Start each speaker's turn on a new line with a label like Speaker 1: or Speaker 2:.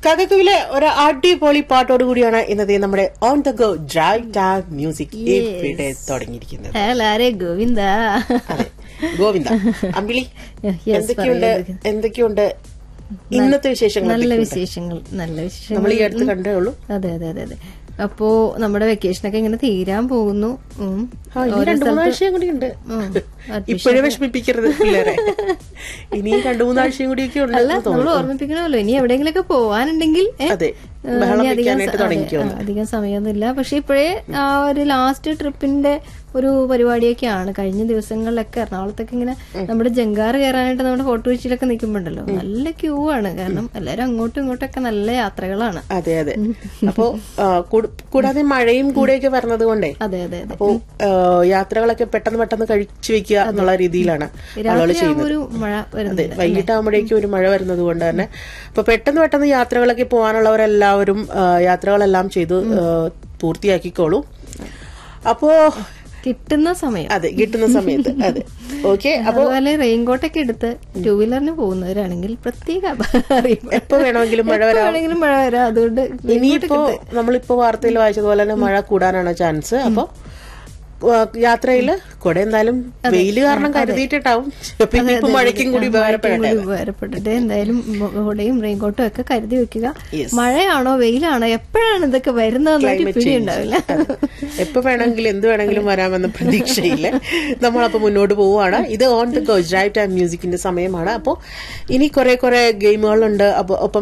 Speaker 1: കകക്കുവിലെ ഒരു അടിപൊളി പാട്ടോട് കൂടിയാണ് ഇന്നത്തെ നമ്മുടെ on the go drive tag music
Speaker 2: Yes.
Speaker 1: ഇവിടെ തുടങ്ങിയിരിക്കുന്നത്
Speaker 2: ഹലാരെ ഗോവിന്ദ
Speaker 1: അതെ ഗോവിന്ദ അമ്പിളി
Speaker 2: Yes,
Speaker 1: എന്തൊക്കെയുണ്ട്
Speaker 2: പറയൂ.
Speaker 1: എന്തൊക്കെയുണ്ട് ഇന്നത്തെ വിശേഷങ്ങൾ
Speaker 2: നല്ല
Speaker 1: എന്തൊക്കെയുണ്ട്?
Speaker 2: വിശേഷങ്ങൾ നല്ല വിശേഷങ്ങൾ
Speaker 1: നമ്മൾ ഈ അടുത്ത് കണ്ടേ ഉള്ളൂ
Speaker 2: അതെ അതെ അതെ അതെ അപ്പോ നമ്മുടെ വെക്കേഷനൊക്കെ ഇങ്ങനെ തീരാൻ പോകുന്നു ഉം.
Speaker 1: ആ, ഇനി
Speaker 2: ഓരോ
Speaker 1: രണ്ടു
Speaker 2: സ്ഥലത്ത്
Speaker 1: മൂന്നാഴ്ചയും കൂടി ഉണ്ട്
Speaker 2: ഉം. admission
Speaker 1: ഇപ്പോഴേ വിഷമിപ്പിക്കരുത് പിള്ളേരെ ഇനിയും രണ്ടു മൂന്നാഴ്ചയും കൂടിയൊക്കെ ഉണ്ട്
Speaker 2: അല്ല
Speaker 1: എന്ന്
Speaker 2: നമ്മൾ
Speaker 1: തോന്നുന്നു
Speaker 2: ഓർമ്മിപ്പിക്കണമല്ലോ ഇനി എവിടെയെങ്കിലൊക്കെ പോവാനുണ്ടെങ്കിൽ ഏ,
Speaker 1: അതെ
Speaker 2: ഏ,
Speaker 1: ബഹളം
Speaker 2: ഇനി അധികം
Speaker 1: വെക്കാനായിട്ട്
Speaker 2: സ- അതെ,
Speaker 1: തുടങ്ങിക്കോന്ന്
Speaker 2: ആ, അധികം സമയമൊന്നുമില്ല പക്ഷെ ഇപ്പോഴേ ആ ഒരു ലാസ്റ്റ് ട്രിപ്പിന്റെ ഒരു പരിപാടിയൊക്കെയാണ് കഴിഞ്ഞ ദിവസങ്ങളിലൊക്കെ എറണാകുളത്തൊക്കെ ഇങ്ങനെ നമ്മുടെ ജങ്കാറ് കയറാനായിട്ട് നമ്മുടെ ഫോട്ടോ കൊച്ചിയിലൊക്കെ നിൽക്കുമ്പോണ്ടല്ലോ നല്ല ക്യൂ ആണ് കാരണം എല്ലാരും അങ്ങോട്ടും ഇങ്ങോട്ടൊക്കെ നല്ല യാത്രകളാണ്
Speaker 1: അതെ അതെ അപ്പോ ആ, കൂട്- കൂടാതെ മഴയും കൂടെയൊക്കെ വരുന്നത് കൊണ്ടേ
Speaker 2: അതെ അതെ അതെ
Speaker 1: അപ്പോ ആ, യാത്രകളൊക്കെ പെട്ടെന്ന് പെട്ടെന്ന് കഴിച്ചു വെക്കുക എന്നുള്ള രീതിയിലാണ് ആളുകൾ
Speaker 2: രാത്രി
Speaker 1: ചെയ്യുന്നത്
Speaker 2: ഒരു മഴ
Speaker 1: അതെ
Speaker 2: വരുന്നുണ്ട്
Speaker 1: വൈകിട്ടാകുമ്പോഴേക്കും ഒരു മഴ വരുന്നത് കൊണ്ട് തന്നെ അപ്പൊ പെട്ടെന്ന് പെട്ടെന്ന് യാത്രകളൊക്കെ പോകാനുള്ളവരെല്ലാവരും ആ, യാത്രകളെല്ലാം ചെയ്ത് ആ, പൂർത്തിയാക്കിക്കോളൂ അപ്പോ
Speaker 2: കിട്ടുന്ന സമയം
Speaker 1: അതെ കിട്ടുന്ന സമയത്ത് അതെ ഓക്കെ അപ്പൊ
Speaker 2: അതുപോലെ റെയിൻകോട്ടൊക്കെ എടുത്ത് ടൂ വീലറിന് പോകുന്നവരാണെങ്കിൽ പ്രത്യേക അറിയിപ്പ്.
Speaker 1: എപ്പോ വേണമെങ്കിലും മഴ
Speaker 2: എപ്പോ
Speaker 1: വരാം
Speaker 2: വേണമെങ്കിലും മഴ വരാം അതുകൊണ്ട്
Speaker 1: ഇനിയിപ്പോ നമ്മളിപ്പോ വാർത്തയിൽ വായിച്ചതുപോലെ തന്നെ മഴ കൂടാനാണ് ചാൻസ് അപ്പൊ യാത്രയില് കുട എന്തായാലും വെയില് കാരണം കരുതിയിട്ടുണ്ടാവും പിന്നെ ഇപ്പൊ മഴയ്ക്കും കൂടി ഉപകാരപ്പെടട്ടെ
Speaker 2: കൂടി ഉപകാരപ്പെട്ടിട്ട് എന്തായാലും കൊടയും റെയിൻകോട്ടും ഒക്കെ കരുതി വെക്കുക
Speaker 1: Yes.
Speaker 2: മഴയാണോ വെയിലാണോ എപ്പോഴാണ് ഇതൊക്കെ വരുന്നതെന്നൊരു പിടി ഉണ്ടാവില്ല
Speaker 1: എപ്പോ വേണമെങ്കിലും എന്ത് വേണമെങ്കിലും വരാമെന്ന പ്രതീക്ഷയില് നമ്മളപ്പോ മുന്നോട്ട് പോവുകയാണ് ഇത് on the goes drive time മ്യൂസിക്കിന്റെ സമയമാണ് അപ്പോൾ ഇനി കുറെ കുറെ ഗെയിമുകളുണ്ട് അപ്പൊ ഒപ്പം